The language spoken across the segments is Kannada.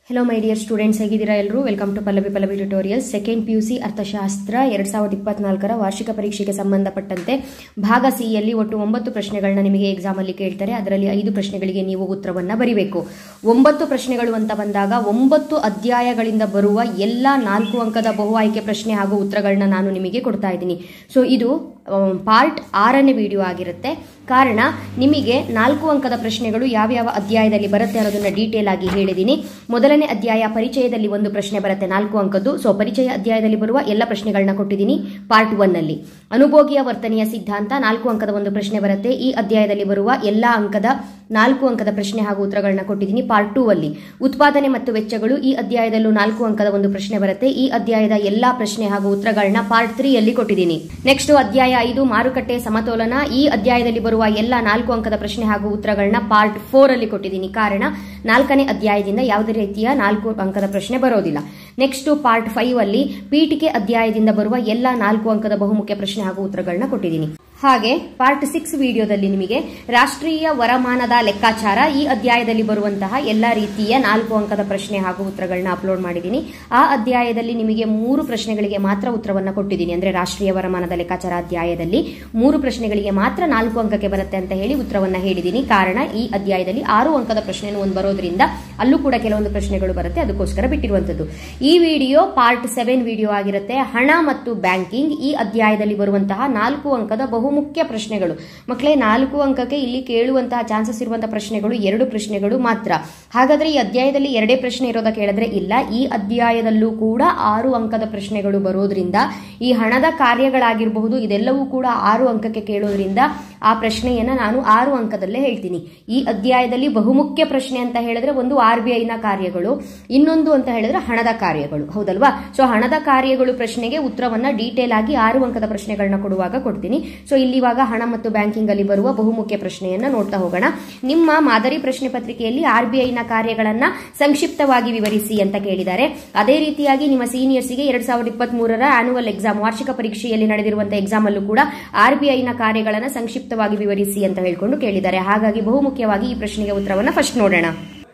ಹೆಲೋ ಮೈ ಡಿಯರ್ ಸ್ಟೂಡೆಂಟ್ಸ್ ಹೇಗಿದ್ದೀರಾ ಎಲ್ಲರೂ welcome to Pallavi Pallavi tutorial second P U C ಅರ್ಥಶಾಸ್ತ್ರ ಎರಡ್ ಸಾವಿರದ ಇಪ್ಪತ್ನಾಲ್ಕರ ವಾರ್ಷಿಕ ಪರೀಕ್ಷೆಗೆ ಸಂಬಂಧಪಟ್ಟಂತೆ ಭಾಗ ಸಿ ಯಲ್ಲಿ ಒಟ್ಟು ಒಂಬತ್ತು ಪ್ರಶ್ನೆಗಳನ್ನ ನಿಮಗೆ ಎಕ್ಸಾಮ್ ಅಲ್ಲಿ ಕೇಳ್ತಾರೆ ಅದರಲ್ಲಿ ಐದು ಪ್ರಶ್ನೆಗಳಿಗೆ ನೀವು ಉತ್ತರವನ್ನ ಬರಿಬೇಕು ಒಂಬತ್ತು ಪ್ರಶ್ನೆಗಳು ಅಂತ ಬಂದಾಗ ಒಂಬತ್ತು ಅಧ್ಯಾಯಗಳಿಂದ ಬರುವ ಎಲ್ಲ ನಾಲ್ಕು ಅಂಕದ ಬಹು ಆಯ್ಕೆ ಪ್ರಶ್ನೆ ಹಾಗೂ ಉತ್ತರಗಳನ್ನ ನಾನು ನಿಮಗೆ ಕೊಡ್ತಾ ಇದ್ದೀನಿ ಸೊ ಇದು ಪಾರ್ಟ್ ಆರನೇ ವಿಡಿಯೋ ಆಗಿರುತ್ತೆ ಕಾರಣ ನಿಮಗೆ ನಾಲ್ಕು ಅಂಕದ ಪ್ರಶ್ನೆಗಳು ಯಾವ್ಯಾವ ಅಧ್ಯಾಯದಲ್ಲಿ ಬರುತ್ತೆ ಅನ್ನೋದನ್ನ ಡೀಟೇಲ್ ಆಗಿ ಹೇಳಿದ್ದೀನಿ ಮೊದಲನೇ ಅಧ್ಯಾಯ ಪರಿಚಯದಲ್ಲಿ ಒಂದು ಪ್ರಶ್ನೆ ಬರುತ್ತೆ ನಾಲ್ಕು ಅಂಕದ್ದು ಸೊ ಪರಿಚಯ ಅಧ್ಯಾಯದಲ್ಲಿ ಬರುವ ಎಲ್ಲ ಪ್ರಶ್ನೆಗಳನ್ನ ಕೊಟ್ಟಿದ್ದೀನಿ ಪಾರ್ಟ್ ಒನ್ ಅಲ್ಲಿ ಅನುಭೋಗಿಯ ವರ್ತನೆಯ ಸಿದ್ಧಾಂತ ನಾಲ್ಕು ಅಂಕದ ಒಂದು ಪ್ರಶ್ನೆ ಬರುತ್ತೆ ಈ ಅಧ್ಯಾಯದಲ್ಲಿ ಬರುವ ಎಲ್ಲ ಅಂಕದ ನಾಲ್ಕು ಅಂಕದ ಪ್ರಶ್ನೆ ಹಾಗೂ ಉತ್ತರಗಳನ್ನ ಕೊಟ್ಟಿದ್ದೀನಿ ಪಾರ್ಟ್ ಟೂ ಅಲ್ಲಿ ಉತ್ಪಾದನೆ ಮತ್ತು ವೆಚ್ಚಗಳು ಈ ಅಧ್ಯಾಯದಲ್ಲೂ ನಾಲ್ಕು ಅಂಕದ ಒಂದು ಪ್ರಶ್ನೆ ಬರುತ್ತೆ ಈ ಅಧ್ಯಾಯದ ಎಲ್ಲಾ ಪ್ರಶ್ನೆ ಹಾಗೂ ಉತ್ತರಗಳನ್ನ ಪಾರ್ಟ್ ತ್ರೀ ಅಲ್ಲಿ ಕೊಟ್ಟಿದ್ದೀನಿ ನೆಕ್ಸ್ಟ್ ಅಧ್ಯಾಯ ಐದು ಮಾರುಕಟ್ಟೆ ಸಮತೋಲನ ಈ ಅಧ್ಯಾಯದಲ್ಲಿ ಬರುವ ಎಲ್ಲ ನಾಲ್ಕು ಅಂಕದ ಪ್ರಶ್ನೆ ಹಾಗೂ ಉತ್ತರಗಳನ್ನ ಪಾರ್ಟ್ ಫೋರ್ ಅಲ್ಲಿ ಕೊಟ್ಟಿದ್ದೀನಿ ಕಾರಣ ನಾಲ್ಕನೇ ಅಧ್ಯಾಯದಿಂದ ಯಾವುದೇ ರೀತಿಯ ನಾಲ್ಕು ಅಂಕದ ಪ್ರಶ್ನೆ ಬರೋದಿಲ್ಲ ನೆಕ್ಸ್ಟ್ ಪಾರ್ಟ್ ಫೈವ್ ಅಲ್ಲಿ ಪೀಠಿಕೆ ಅಧ್ಯಾಯದಿಂದ ಬರುವ ಎಲ್ಲ ನಾಲ್ಕು ಅಂಕದ ಬಹುಮುಖ್ಯ ಪ್ರಶ್ನೆ ಹಾಗೂ ಉತ್ತರಗಳನ್ನ ಕೊಟ್ಟಿದ್ದೀನಿ ಹಾಗೆ ಪಾರ್ಟ್ ಸಿಕ್ಸ್ ವಿಡಿಯೋದಲ್ಲಿ ನಿಮಗೆ ರಾಷ್ಟ್ರೀಯ ವರಮಾನದ ಲೆಕ್ಕಾಚಾರ ಈ ಅಧ್ಯಾಯದಲ್ಲಿ ಬರುವಂತಹ ಎಲ್ಲ ರೀತಿಯ ನಾಲ್ಕು ಅಂಕದ ಪ್ರಶ್ನೆ ಹಾಗೂ ಉತ್ತರಗಳನ್ನ ಅಪ್ಲೋಡ್ ಮಾಡಿದ್ದೀನಿ ಆ ಅಧ್ಯಾಯದಲ್ಲಿ ನಿಮಗೆ ಮೂರು ಪ್ರಶ್ನೆಗಳಿಗೆ ಮಾತ್ರ ಉತ್ತರವನ್ನ ಕೊಟ್ಟಿದ್ದೀನಿ ಅಂದ್ರೆ ರಾಷ್ಟ್ರೀಯ ವರಮಾನದ ಲೆಕ್ಕಾಚಾರ ಅಧ್ಯಾಯದಲ್ಲಿ ಮೂರು ಪ್ರಶ್ನೆಗಳಿಗೆ ಮಾತ್ರ ನಾಲ್ಕು ಅಂಕಕ್ಕೆ ಬರುತ್ತೆ ಅಂತ ಹೇಳಿ ಉತ್ತರವನ್ನ ಹೇಳಿದ್ದೀನಿ ಕಾರಣ ಈ ಅಧ್ಯಾಯದಲ್ಲಿ ಆರು ಅಂಕದ ಪ್ರಶ್ನೆ ಒಂದು ಬರೋದ್ರಿಂದ ಅಲ್ಲೂ ಕೂಡ ಕೆಲವೊಂದು ಪ್ರಶ್ನೆಗಳು ಬರುತ್ತೆ ಅದಕ್ಕೋಸ್ಕರ ಬಿಟ್ಟಿರುವಂತದ್ದು ಈ ವಿಡಿಯೋ ಪಾರ್ಟ್ ಸೆವೆನ್ ವಿಡಿಯೋ ಆಗಿರುತ್ತೆ ಹಣ ಮತ್ತು ಬ್ಯಾಂಕಿಂಗ್ ಈ ಅಧ್ಯಾಯದಲ್ಲಿ ಬರುವಂತಹ ನಾಲ್ಕು ಅಂಕದ ಬಹುಮುಖ್ಯ ಪ್ರಶ್ನೆಗಳು ಮಕ್ಕಳೇ ನಾಲ್ಕು ಅಂಕಕ್ಕೆ ಇಲ್ಲಿ ಕೇಳುವಂತಹ ಚಾನ್ಸಸ್ ಇರುವಂತಹ ಪ್ರಶ್ನೆಗಳು ಎರಡು ಪ್ರಶ್ನೆಗಳು ಮಾತ್ರ ಹಾಗಾದ್ರೆ ಈ ಅಧ್ಯಾಯದಲ್ಲಿ ಎರಡೇ ಪ್ರಶ್ನೆ ಇರೋದಕ್ಕೆ ಹೇಳಿದ್ರೆ ಇಲ್ಲ ಈ ಅಧ್ಯಾಯದಲ್ಲೂ ಕೂಡ ಆರು ಅಂಕದ ಪ್ರಶ್ನೆಗಳು ಬರೋದ್ರಿಂದ ಈ ಹಣದ ಕಾರ್ಯಗಳಾಗಿರಬಹುದು ಇದೆಲ್ಲವೂ ಕೂಡ ಆರು ಅಂಕಕ್ಕೆ ಕೇಳೋದ್ರಿಂದ ಆ ಪ್ರಶ್ನೆಯನ್ನ ನಾನು ಆರು ಅಂಕದಲ್ಲೇ ಹೇಳ್ತೀನಿ ಈ ಅಧ್ಯಾಯದಲ್ಲಿ ಬಹುಮುಖ್ಯ ಪ್ರಶ್ನೆ ಅಂತ ಹೇಳಿದ್ರೆ ಒಂದು ಆರ್ ಬಿ ಐನ ಕಾರ್ಯಗಳು ಇನ್ನೊಂದು ಅಂತ ಹೇಳಿದ್ರೆ ಹಣದ ಕಾರ್ಯಗಳು ಹೌದಲ್ವಾ ಸೊ ಹಣದ ಕಾರ್ಯಗಳು ಪ್ರಶ್ನೆಗೆ ಉತ್ತರವನ್ನ ಡೀಟೇಲ್ ಆಗಿ ಆರು ಅಂಕದ ಪ್ರಶ್ನೆಗಳನ್ನ ಕೊಡುವಾಗ ಕೊಡ್ತೀನಿ ಸೊ ಇಲ್ಲಿ ಇವಾಗ ಹಣ ಮತ್ತು ಬ್ಯಾಂಕಿಂಗ್ ಅಲ್ಲಿ ಬರುವ ಬಹುಮುಖ್ಯ ಪ್ರಶ್ನೆಯನ್ನ ನೋಡ್ತಾ ಹೋಗೋಣ ನಿಮ್ಮ ಮಾದರಿ ಪ್ರಶ್ನೆ ಪತ್ರಿಕೆಯಲ್ಲಿ ಆರ್ ಬಿ ಐನ ಕಾರ್ಯಗಳನ್ನ ಸಂಕ್ಷಿಪ್ತವಾಗಿ ವಿವರಿಸಿ ಅಂತ ಕೇಳಿದ್ದಾರೆ ಅದೇ ರೀತಿಯಾಗಿ ನಿಮ್ಮ ಸೀನಿಯರ್ಸ್ಗೆ ಎರಡ್ ಸಾವಿರದ ಇಪ್ಪತ್ತ್ ಮೂರರ ಆನ್ಯುವಲ್ ಎಕ್ಸಾಮ್ ವಾರ್ಷಿಕ ಪರೀಕ್ಷೆಯಲ್ಲಿ ನಡೆದಿರುವಂತಹ ಎಕ್ಸಾಮ್ ಅಲ್ಲೂ ಕೂಡ ಆರ್ ಬಿ ಐನ ಕಾರ್ಯಗಳನ್ನ ಸಂಕ್ಷಿಪ್ತವಾಗಿ ವಿವರಿಸಿ ಅಂತ ಹೇಳ್ಕೊಂಡು ಕೇಳಿದ್ದಾರೆ ಹಾಗಾಗಿ ಬಹುಮುಖ್ಯವಾಗಿ ಈ ಪ್ರಶ್ನೆಗೆ ಉತ್ತರವನ್ನ ಫಸ್ಟ್ ನೋಡೋಣ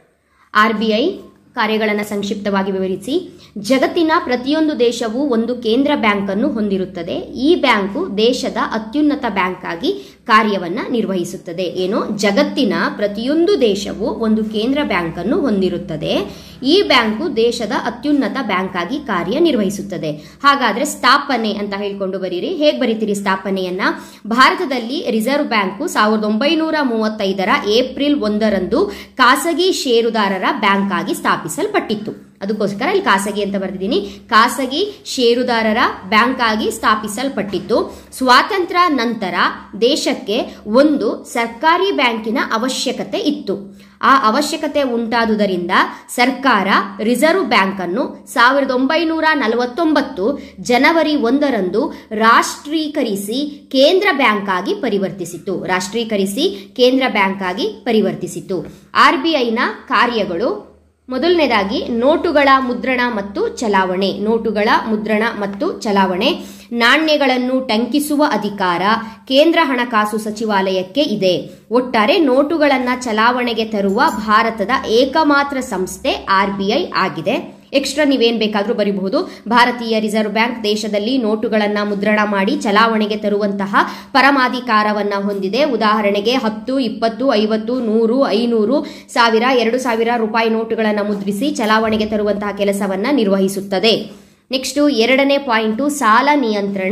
ಆರ್ ಬಿ ಐ ಕಾರ್ಯಗಳನ್ನು ಸಂಕ್ಷಿಪ್ತವಾಗಿ ವಿವರಿಸಿ ಜಗತ್ತಿನ ಪ್ರತಿಯೊಂದು ದೇಶವು ಒಂದು ಕೇಂದ್ರ ಬ್ಯಾಂಕ್ ಅನ್ನು ಹೊಂದಿರುತ್ತದೆ ಈ ಬ್ಯಾಂಕು ದೇಶದ ಅತ್ಯುನ್ನತ ಬ್ಯಾಂಕ್ ಆಗಿ ಕಾರ್ಯವನ್ನ ನಿರ್ವಹಿಸುತ್ತದೆ ಏನು ಜಗತ್ತಿನ ಪ್ರತಿಯೊಂದು ದೇಶವು ಒಂದು ಕೇಂದ್ರ ಬ್ಯಾಂಕ್ ಅನ್ನು ಹೊಂದಿರುತ್ತದೆ ಈ ಬ್ಯಾಂಕು ದೇಶದ ಅತ್ಯುನ್ನತ ಬ್ಯಾಂಕ್ ಆಗಿ ಕಾರ್ಯನಿರ್ವಹಿಸುತ್ತದೆ ಹಾಗಾದ್ರೆ ಸ್ಥಾಪನೆ ಅಂತ ಹೇಳ್ಕೊಂಡು ಬರೀರಿ ಹೇಗ್ ಬರೀತೀರಿ ಸ್ಥಾಪನೆಯನ್ನ ಭಾರತದಲ್ಲಿ ರಿಸರ್ವ್ ಬ್ಯಾಂಕು ಸಾವಿರದ ಒಂಬೈನೂರ ಮೂವತ್ತೈದರ ಏಪ್ರಿಲ್ ಒಂದರಂದು ಖಾಸಗಿ ಷೇರುದಾರರ ಬ್ಯಾಂಕ್ ಆಗಿ ಸ್ಥಾಪಿಸಲ್ಪಟ್ಟಿತ್ತು ಅದಕ್ಕೋಸ್ಕರ ಇಲ್ಲಿ ಖಾಸಗಿ ಅಂತ ಬರೆದಿದ್ದೀನಿ ಖಾಸಗಿ ಷೇರುದಾರರ ಬ್ಯಾಂಕ್ ಆಗಿ ಸ್ಥಾಪಿಸಲ್ಪಟ್ಟಿತ್ತು ಸ್ವಾತಂತ್ರ್ಯ ನಂತರ ದೇಶಕ್ಕೆ ಒಂದು ಸರ್ಕಾರಿ ಬ್ಯಾಂಕಿನ ಅವಶ್ಯಕತೆ ಇತ್ತು ಆ ಅವಶ್ಯಕತೆ ಉಂಟಾದುದರಿಂದ ಸರ್ಕಾರ ರಿಸರ್ವ್ ಬ್ಯಾಂಕ್ ಅನ್ನು ಸಾವಿರದ ಒಂಬೈನೂರ ನಲವತ್ತೊಂಬತ್ತು ಜನವರಿ ಒಂದರಂದು ರಾಷ್ಟ್ರೀಕರಿಸಿ ಕೇಂದ್ರ ಬ್ಯಾಂಕ್ ಆಗಿ ಪರಿವರ್ತಿಸಿತು ರಾಷ್ಟ್ರೀಕರಿಸಿ ಕೇಂದ್ರ ಬ್ಯಾಂಕ್ ಆಗಿ ಪರಿವರ್ತಿಸಿತು ಆರ್ ಬಿ ಐನ ಕಾರ್ಯಗಳು ಮೊದಲನೇದಾಗಿ ನೋಟುಗಳ ಮುದ್ರಣ ಮತ್ತು ಚಲಾವಣೆ ನೋಟುಗಳ ಮುದ್ರಣ ಮತ್ತು ಚಲಾವಣೆ ನಾಣ್ಯಗಳನ್ನು ಟಂಕಿಸುವ ಅಧಿಕಾರ ಕೇಂದ್ರ ಹಣಕಾಸು ಸಚಿವಾಲಯಕ್ಕೆ ಇದೆ ಒಟ್ಟಾರೆ ನೋಟುಗಳನ್ನು ಚಲಾವಣೆಗೆ ತರುವ ಭಾರತದ ಏಕಮಾತ್ರ ಸಂಸ್ಥೆ ಆರ್ಬಿಐ ಆಗಿದೆ ಎಕ್ಸ್ಟ್ರಾ ನೀವೇನ್ ಬೇಕಾದ್ರೂ ಬರೀಬಹುದು ಭಾರತೀಯ ರಿಸರ್ವ್ ಬ್ಯಾಂಕ್ ದೇಶದಲ್ಲಿ ನೋಟುಗಳನ್ನ ಮುದ್ರಣ ಮಾಡಿ ಚಲಾವಣೆಗೆ ತರುವಂತಹ ಪರಮಾಧಿಕಾರವನ್ನ ಹೊಂದಿದೆ ಉದಾಹರಣೆಗೆ ಹತ್ತು ಇಪ್ಪತ್ತು ಐವತ್ತು ನೂರು ಐನೂರು ಸಾವಿರ ಎರಡು ಸಾವಿರ ರೂಪಾಯಿ ನೋಟುಗಳನ್ನು ಮುದ್ರಿಸಿ ಚಲಾವಣೆಗೆ ತರುವಂತಹ ಕೆಲಸವನ್ನ ನಿರ್ವಹಿಸುತ್ತದೆ ನೆಕ್ಸ್ಟ್ ಎರಡನೇ ಪಾಯಿಂಟು ಸಾಲ ನಿಯಂತ್ರಣ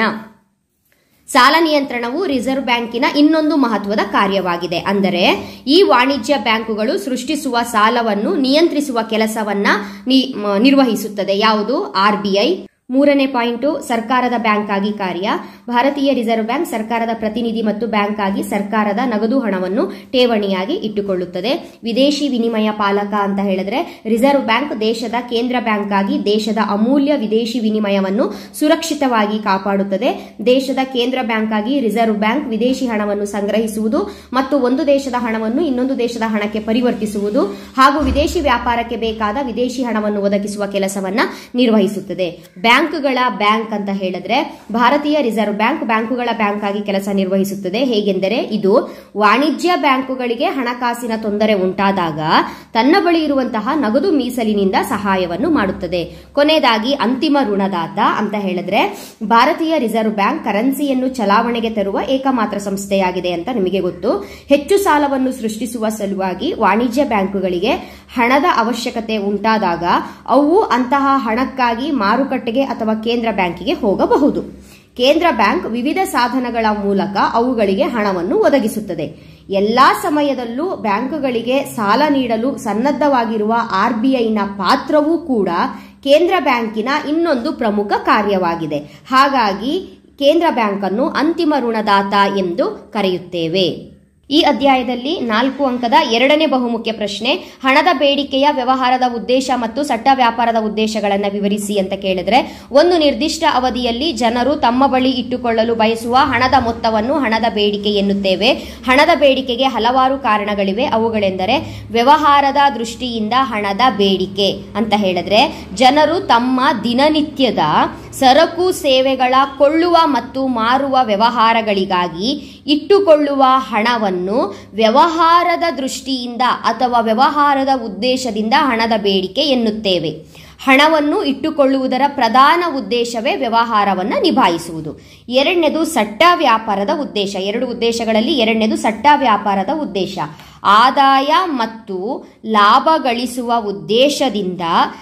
ಸಾಲ ನಿಯಂತ್ರಣವು ರಿಸರ್ವ್ ಬ್ಯಾಂಕಿನ ಇನ್ನೊಂದು ಮಹತ್ವದ ಕಾರ್ಯವಾಗಿದೆ ಅಂದರೆ ಈ ವಾಣಿಜ್ಯ ಬ್ಯಾಂಕುಗಳು ಸೃಷ್ಟಿಸುವ ಸಾಲವನ್ನು ನಿಯಂತ್ರಿಸುವ ಕೆಲಸವನ್ನ ನಿರ್ವಹಿಸುತ್ತದೆ ಯಾವುದು ಆರ್ ಬಿ ಐ ಮೂರನೇ ಪಾಯಿಂಟು ಸರ್ಕಾರದ ಬ್ಯಾಂಕ್ ಆಗಿ ಕಾರ್ಯ ಭಾರತೀಯ ರಿಸರ್ವ್ ಬ್ಯಾಂಕ್ ಸರ್ಕಾರದ ಪ್ರತಿನಿಧಿ ಮತ್ತು ಬ್ಯಾಂಕ್ ಆಗಿ ಸರ್ಕಾರದ ನಗದು ಹಣವನ್ನು ಠೇವಣಿಯಾಗಿ ಇಟ್ಟುಕೊಳ್ಳುತ್ತದೆ ವಿದೇಶಿ ವಿನಿಮಯ ಪಾಲಕ ಅಂತ ಹೇಳಿದ್ರೆ ರಿಸರ್ವ್ ಬ್ಯಾಂಕ್ ದೇಶದ ಕೇಂದ್ರ ಬ್ಯಾಂಕ್ ಆಗಿ ದೇಶದ ಅಮೂಲ್ಯ ವಿದೇಶಿ ವಿನಿಮಯವನ್ನು ಸುರಕ್ಷಿತವಾಗಿ ಕಾಪಾಡುತ್ತದೆ ದೇಶದ ಕೇಂದ್ರ ಬ್ಯಾಂಕ್ ಆಗಿ ರಿಸರ್ವ್ ಬ್ಯಾಂಕ್ ವಿದೇಶಿ ಹಣವನ್ನು ಸಂಗ್ರಹಿಸುವುದು ಮತ್ತು ಒಂದು ದೇಶದ ಹಣವನ್ನು ಇನ್ನೊಂದು ದೇಶದ ಹಣಕ್ಕೆ ಪರಿವರ್ತಿಸುವುದು ಹಾಗೂ ವಿದೇಶಿ ವ್ಯಾಪಾರಕ್ಕೆ ಬೇಕಾದ ವಿದೇಶಿ ಹಣವನ್ನು ಒದಗಿಸುವ ಕೆಲಸವನ್ನ ನಿರ್ವಹಿಸುತ್ತದೆ ಬ್ಯಾಂಕ್ಗಳ ಬ್ಯಾಂಕ್ ಅಂತ ಹೇಳಿದ್ರೆ ಭಾರತೀಯ ರಿಸರ್ವ್ ರಿಸರ್ವ್ ಬ್ಯಾಂಕ್ ಬ್ಯಾಂಕುಗಳ ಬ್ಯಾಂಕ್ ಆಗಿ ಕೆಲಸ ನಿರ್ವಹಿಸುತ್ತದೆ ಹೇಗೆಂದರೆ ಇದು ವಾಣಿಜ್ಯ ಬ್ಯಾಂಕುಗಳಿಗೆ ಹಣಕಾಸಿನ ತೊಂದರೆ ಉಂಟಾದಾಗ ತನ್ನ ಬಳಿ ಇರುವಂತಹ ನಗದು ಮೀಸಲಿನಿಂದ ಸಹಾಯವನ್ನು ಮಾಡುತ್ತದೆ ಕೊನೆಯದಾಗಿ ಅಂತಿಮ ಋಣದಾತ ಅಂತ ಹೇಳಿದ್ರೆ ಭಾರತೀಯ ರಿಸರ್ವ್ ಬ್ಯಾಂಕ್ ಕರೆನ್ಸಿಯನ್ನು ಚಲಾವಣೆಗೆ ತರುವ ಏಕಮಾತ್ರ ಸಂಸ್ಥೆಯಾಗಿದೆ ಅಂತ ನಿಮಗೆ ಗೊತ್ತು ಹೆಚ್ಚು ಸಾಲವನ್ನು ಸೃಷ್ಟಿಸುವ ಸಲುವಾಗಿ ವಾಣಿಜ್ಯ ಬ್ಯಾಂಕುಗಳಿಗೆ ಹಣದ ಅವಶ್ಯಕತೆ ಉಂಟಾದಾಗ ಅವು ಅಂತಹ ಹಣಕ್ಕಾಗಿ ಮಾರುಕಟ್ಟೆಗೆ ಅಥವಾ ಕೇಂದ್ರ ಬ್ಯಾಂಕಿಗೆ ಹೋಗಬಹುದು ಕೇಂದ್ರ ಬ್ಯಾಂಕ್ ವಿವಿಧ ಸಾಧನಗಳ ಮೂಲಕ ಅವುಗಳಿಗೆ ಹಣವನ್ನು ಒದಗಿಸುತ್ತದೆ ಎಲ್ಲಾ ಸಮಯದಲ್ಲೂ ಬ್ಯಾಂಕುಗಳಿಗೆ ಸಾಲ ನೀಡಲು ಸನ್ನದ್ಧವಾಗಿರುವ ಆರ್ಬಿಐನ ಪಾತ್ರವೂ ಕೂಡ ಕೇಂದ್ರ ಬ್ಯಾಂಕಿನ ಇನ್ನೊಂದು ಪ್ರಮುಖ ಕಾರ್ಯವಾಗಿದೆ ಹಾಗಾಗಿ ಕೇಂದ್ರ ಬ್ಯಾಂಕ್ ಅನ್ನು ಅಂತಿಮ ಋಣದಾತ ಎಂದು ಕರೆಯುತ್ತೇವೆ ಈ ಅಧ್ಯಾಯದಲ್ಲಿ ನಾಲ್ಕು ಅಂಕದ ಎರಡನೇ ಬಹುಮುಖ್ಯ ಪ್ರಶ್ನೆ ಹಣದ ಬೇಡಿಕೆಯ ವ್ಯವಹಾರದ ಉದ್ದೇಶ ಮತ್ತು ಸಟ್ಟ ವ್ಯಾಪಾರದ ಉದ್ದೇಶಗಳನ್ನು ವಿವರಿಸಿ ಅಂತ ಕೇಳಿದ್ರೆ ಒಂದು ನಿರ್ದಿಷ್ಟ ಅವಧಿಯಲ್ಲಿ ಜನರು ತಮ್ಮ ಬಳಿ ಇಟ್ಟುಕೊಳ್ಳಲು ಬಯಸುವ ಹಣದ ಮೊತ್ತವನ್ನು ಹಣದ ಬೇಡಿಕೆ ಎನ್ನುತ್ತೇವೆ ಹಣದ ಬೇಡಿಕೆಗೆ ಹಲವಾರು ಕಾರಣಗಳಿವೆ ಅವುಗಳೆಂದರೆ ವ್ಯವಹಾರದ ದೃಷ್ಟಿಯಿಂದ ಹಣದ ಬೇಡಿಕೆ ಅಂತ ಹೇಳಿದ್ರೆ ಜನರು ತಮ್ಮ ದಿನನಿತ್ಯದ ಸರಕು ಸೇವೆಗಳ ಕೊಳ್ಳುವ ಮತ್ತು ಮಾರುವ ವ್ಯವಹಾರಗಳಿಗಾಗಿ ಇಟ್ಟುಕೊಳ್ಳುವ ಹಣವನ್ನು ವ್ಯವಹಾರದ ದೃಷ್ಟಿಯಿಂದ ಅಥವಾ ವ್ಯವಹಾರದ ಉದ್ದೇಶದಿಂದ ಹಣದ ಬೇಡಿಕೆ ಎನ್ನುತ್ತೇವೆ ಹಣವನ್ನು ಇಟ್ಟುಕೊಳ್ಳುವುದರ ಪ್ರಧಾನ ಉದ್ದೇಶವೇ ವ್ಯವಹಾರವನ್ನು ನಿಭಾಯಿಸುವುದು ಎರಡನೇದು ಸಟ್ಟ ವ್ಯಾಪಾರದ ಉದ್ದೇಶ ಎರಡು ಉದ್ದೇಶಗಳಲ್ಲಿ ಎರಡನೇದು ಸಟ್ಟ ವ್ಯಾಪಾರದ ಉದ್ದೇಶ ಆದಾಯ ಮತ್ತು ಲಾಭ ಗಳಿಸುವ ಉದ್ದೇಶದಿಂದ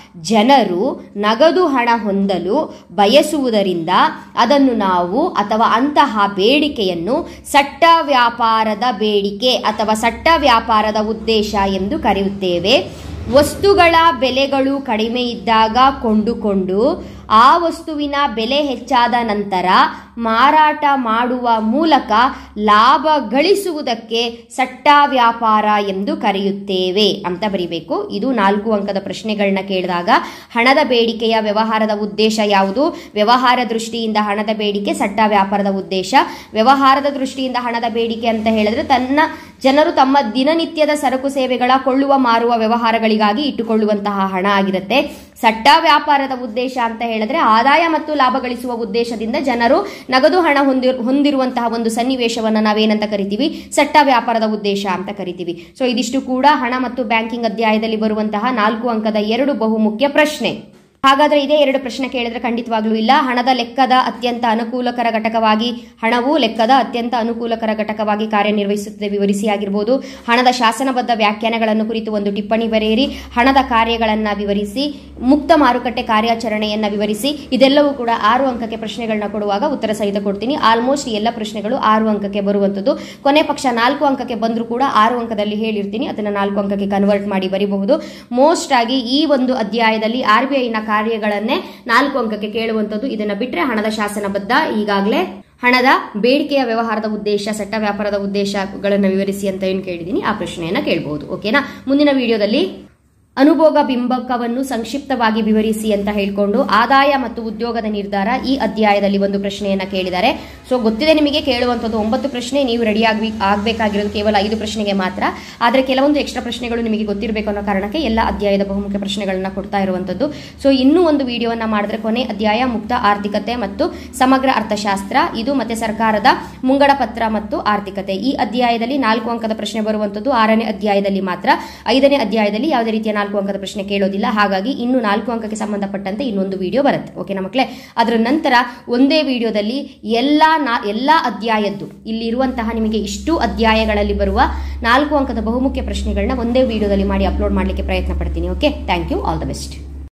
ಜನರು ನಗದು ಹಣ ಹೊಂದಲು ಬಯಸುವುದರಿಂದ ಅದನ್ನು ನಾವು ಅಥವಾ ಅಂತಹ ಬೇಡಿಕೆಯನ್ನು ಸಟ್ಟ ವ್ಯಾಪಾರದ ಬೇಡಿಕೆ ಅಥವಾ ಸಟ್ಟ ವ್ಯಾಪಾರದ ಉದ್ದೇಶ ಎಂದು ಕರೆಯುತ್ತೇವೆ ವಸ್ತುಗಳ ಬೆಲೆಗಳು ಕಡಿಮೆ ಇದ್ದಾಗ ಕೊಂಡುಕೊಂಡು ಆ ವಸ್ತುವಿನ ಬೆಲೆ ಹೆಚ್ಚಾದ ನಂತರ ಮಾರಾಟ ಮಾಡುವ ಮೂಲಕ ಲಾಭ ಗಳಿಸುವುದಕ್ಕೆ ಸಟ್ಟ ವ್ಯಾಪಾರ ಎಂದು ಕರೆಯುತ್ತೇವೆ ಅಂತ ಬರಿಬೇಕು ಇದು ನಾಲ್ಕು ಅಂಕದ ಪ್ರಶ್ನೆಗಳನ್ನ ಕೇಳಿದಾಗ ಹಣದ ಬೇಡಿಕೆಯ ವ್ಯವಹಾರದ ಉದ್ದೇಶ ಯಾವುದು ವ್ಯವಹಾರ ದೃಷ್ಟಿಯಿಂದ ಹಣದ ಬೇಡಿಕೆ ಸಟ್ಟ ವ್ಯಾಪಾರದ ಉದ್ದೇಶ ವ್ಯವಹಾರದ ದೃಷ್ಟಿಯಿಂದ ಹಣದ ಬೇಡಿಕೆ ಅಂತ ಹೇಳಿದ್ರೆ ತನ್ನ ಜನರು ತಮ್ಮ ದಿನನಿತ್ಯದ ಸರಕು ಸೇವೆಗಳ ಕೊಳ್ಳುವ ಮಾರುವ ವ್ಯವಹಾರಗಳಿಗಾಗಿ ಇಟ್ಟುಕೊಳ್ಳುವಂತಹ ಹಣ ಆಗಿರುತ್ತೆ ಸಟ್ಟ ವ್ಯಾಪಾರದ ಉದ್ದೇಶ ಅಂತ ಹೇಳಿದ್ರೆ ಆದಾಯ ಮತ್ತು ಲಾಭ ಗಳಿಸುವ ಉದ್ದೇಶದಿಂದ ಜನರು ನಗದು ಹಣ ಹೊಂದಿ ಹೊಂದಿರುವಂತಹ ಒಂದು ಸನ್ನಿವೇಶವನ್ನು ನಾವೇನಂತ ಕರಿತೀವಿ ಸಟ್ಟ ವ್ಯಾಪಾರದ ಉದ್ದೇಶ ಅಂತ ಕರಿತೀವಿ ಸೊ ಇದಿಷ್ಟು ಕೂಡ ಹಣ ಮತ್ತು ಬ್ಯಾಂಕಿಂಗ್ ಅಧ್ಯಾಯದಲ್ಲಿ ಬರುವಂತಹ ನಾಲ್ಕು ಅಂಕದ ಎರಡು ಬಹುಮುಖ್ಯ ಪ್ರಶ್ನೆ ಹಾಗಾದ್ರೆ ಇದೇ ಎರಡು ಪ್ರಶ್ನೆ ಕೇಳಿದ್ರೆ ಖಂಡಿತವಾಗ್ಲೂ ಇಲ್ಲ ಹಣದ ಲೆಕ್ಕದ ಅತ್ಯಂತ ಅನುಕೂಲಕರ ಘಟಕವಾಗಿ ಹಣವು ಲೆಕ್ಕದ ಅತ್ಯಂತ ಅನುಕೂಲಕರ ಘಟಕವಾಗಿ ಕಾರ್ಯನಿರ್ವಹಿಸುತ್ತದೆ ವಿವರಿಸಿ ಆಗಿರ್ಬೋದು ಹಣದ ಶಾಸನಬದ್ಧ ವ್ಯಾಖ್ಯಾನಗಳನ್ನು ಕುರಿತು ಒಂದು ಟಿಪ್ಪಣಿ ಬರೆಯಿರಿ ಹಣದ ಕಾರ್ಯಗಳನ್ನ ವಿವರಿಸಿ ಮುಕ್ತ ಮಾರುಕಟ್ಟೆ ಕಾರ್ಯಾಚರಣೆಯನ್ನ ವಿವರಿಸಿ ಇದೆಲ್ಲವೂ ಕೂಡ ಆರು ಅಂಕಕ್ಕೆ ಪ್ರಶ್ನೆಗಳನ್ನ ಕೊಡುವಾಗ ಉತ್ತರ ಸಹಿತ ಕೊಡ್ತೀನಿ ಆಲ್ಮೋಸ್ಟ್ ಎಲ್ಲ ಪ್ರಶ್ನೆಗಳು ಆರು ಅಂಕಕ್ಕೆ ಬರುವಂತದ್ದು ಕೊನೆ ಪಕ್ಷ ನಾಲ್ಕು ಅಂಕಕ್ಕೆ ಬಂದರೂ ಕೂಡ ಆರು ಅಂಕದಲ್ಲಿ ಹೇಳಿರ್ತೀನಿ ಅದನ್ನ ನಾಲ್ಕು ಅಂಕಕ್ಕೆ ಕನ್ವರ್ಟ್ ಮಾಡಿ ಬರೀಬಹುದು ಮೋಸ್ಟ್ ಆಗಿ ಈ ಒಂದು ಅಧ್ಯಾಯದಲ್ಲಿ ಆರ್ ಬಿ ಐನ ಕಾರ್ಯಗಳನ್ನೇ ನಾಲ್ಕು ಅಂಕಕ್ಕೆ ಕೇಳುವಂತದ್ದು ಇದನ್ನ ಬಿಟ್ರೆ ಹಣದ ಶಾಸನಬದ್ಧ ಈಗಾಗಲೇ ಹಣದ ಬೇಡಿಕೆಯ ವ್ಯವಹಾರದ ಉದ್ದೇಶ ಸಟ್ಟ ವ್ಯಾಪಾರದ ಉದ್ದೇಶಗಳನ್ನು ವಿವರಿಸಿ ಅಂತ ಏನು ಕೇಳಿದ್ದೀನಿ ಆ ಪ್ರಶ್ನೆಯನ್ನ ಕೇಳಬಹುದು ಓಕೆನಾ ಮುಂದಿನ ವಿಡಿಯೋದಲ್ಲಿ ಅನುಭೋಗ ಬಿಂಬಕವನ್ನು ಸಂಕ್ಷಿಪ್ತವಾಗಿ ವಿವರಿಸಿ ಅಂತ ಹೇಳ್ಕೊಂಡು ಆದಾಯ ಮತ್ತು ಉದ್ಯೋಗದ ನಿರ್ಧಾರ ಈ ಅಧ್ಯಾಯದಲ್ಲಿ ಒಂದು ಪ್ರಶ್ನೆಯನ್ನ ಕೇಳಿದ್ದಾರೆ ಸೊ ಗೊತ್ತಿದೆ ನಿಮಗೆ ಕೇಳುವಂಥದ್ದು ಒಂಬತ್ತು ಪ್ರಶ್ನೆ ನೀವು ರೆಡಿ ಆಗ್ಬಿ ಆಗಬೇಕಾಗಿರೋದು ಕೇವಲ ಐದು ಪ್ರಶ್ನೆಗೆ ಮಾತ್ರ ಆದರೆ ಕೆಲವೊಂದು ಎಕ್ಸ್ಟ್ರಾ ಪ್ರಶ್ನೆಗಳು ನಿಮಗೆ ಗೊತ್ತಿರಬೇಕು ಅನ್ನೋ ಕಾರಣಕ್ಕೆ ಎಲ್ಲ ಅಧ್ಯಾಯದ ಬಹುಮುಖ್ಯ ಪ್ರಶ್ನೆಗಳನ್ನ ಕೊಡ್ತಾ ಇರುವಂಥದ್ದು ಸೊ ಇನ್ನೂ ಒಂದು ವಿಡಿಯೋವನ್ನ ಮಾಡಿದ್ರೆ ಕೊನೆ ಅಧ್ಯಾಯ ಮುಕ್ತ ಆರ್ಥಿಕತೆ ಮತ್ತು ಸಮಗ್ರ ಅರ್ಥಶಾಸ್ತ್ರ ಇದು ಮತ್ತೆ ಸರ್ಕಾರದ ಮುಂಗಡ ಪತ್ರ ಮತ್ತು ಆರ್ಥಿಕತೆ ಈ ಅಧ್ಯಾಯದಲ್ಲಿ ನಾಲ್ಕು ಅಂಕದ ಪ್ರಶ್ನೆ ಬರುವಂಥದ್ದು ಆರನೇ ಅಧ್ಯಾಯದಲ್ಲಿ ಮಾತ್ರ ಐದನೇ ಅಧ್ಯಾಯದಲ್ಲಿ ಯಾವುದೇ ರೀತಿಯ ನಾಲ್ಕು ಅಂಕದ ಪ್ರಶ್ನೆ ಕೇಳೋದಿಲ್ಲ ಹಾಗಾಗಿ ಇನ್ನು ನಾಲ್ಕು ಅಂಕಕ್ಕೆ ಸಂಬಂಧಪಟ್ಟಂತೆ ಇನ್ನೊಂದು ವಿಡಿಯೋ ಬರುತ್ತೆ ಓಕೆನಾ ಮಕ್ಕಳೇ ಅದರ ನಂತರ ಒಂದೇ ವಿಡಿಯೋದಲ್ಲಿ ಎಲ್ಲಾ ನಾ ಎಲ್ಲಾ ಅಧ್ಯಾಯದ್ದು ಇಲ್ಲಿ ಇರುವಂತಹ ನಿಮಗೆ ಇಷ್ಟು ಅಧ್ಯಾಯಗಳಲ್ಲಿ ಬರುವ ನಾಲ್ಕು ಅಂಕದ ಬಹುಮುಖ್ಯ ಪ್ರಶ್ನೆಗಳನ್ನ ಒಂದೇ ವಿಡಿಯೋದಲ್ಲಿ ಮಾಡಿ ಅಪ್ಲೋಡ್ ಮಾಡಲಿಕ್ಕೆ ಪ್ರಯತ್ನ ಪಡ್ತೀನಿ okay thank you all the best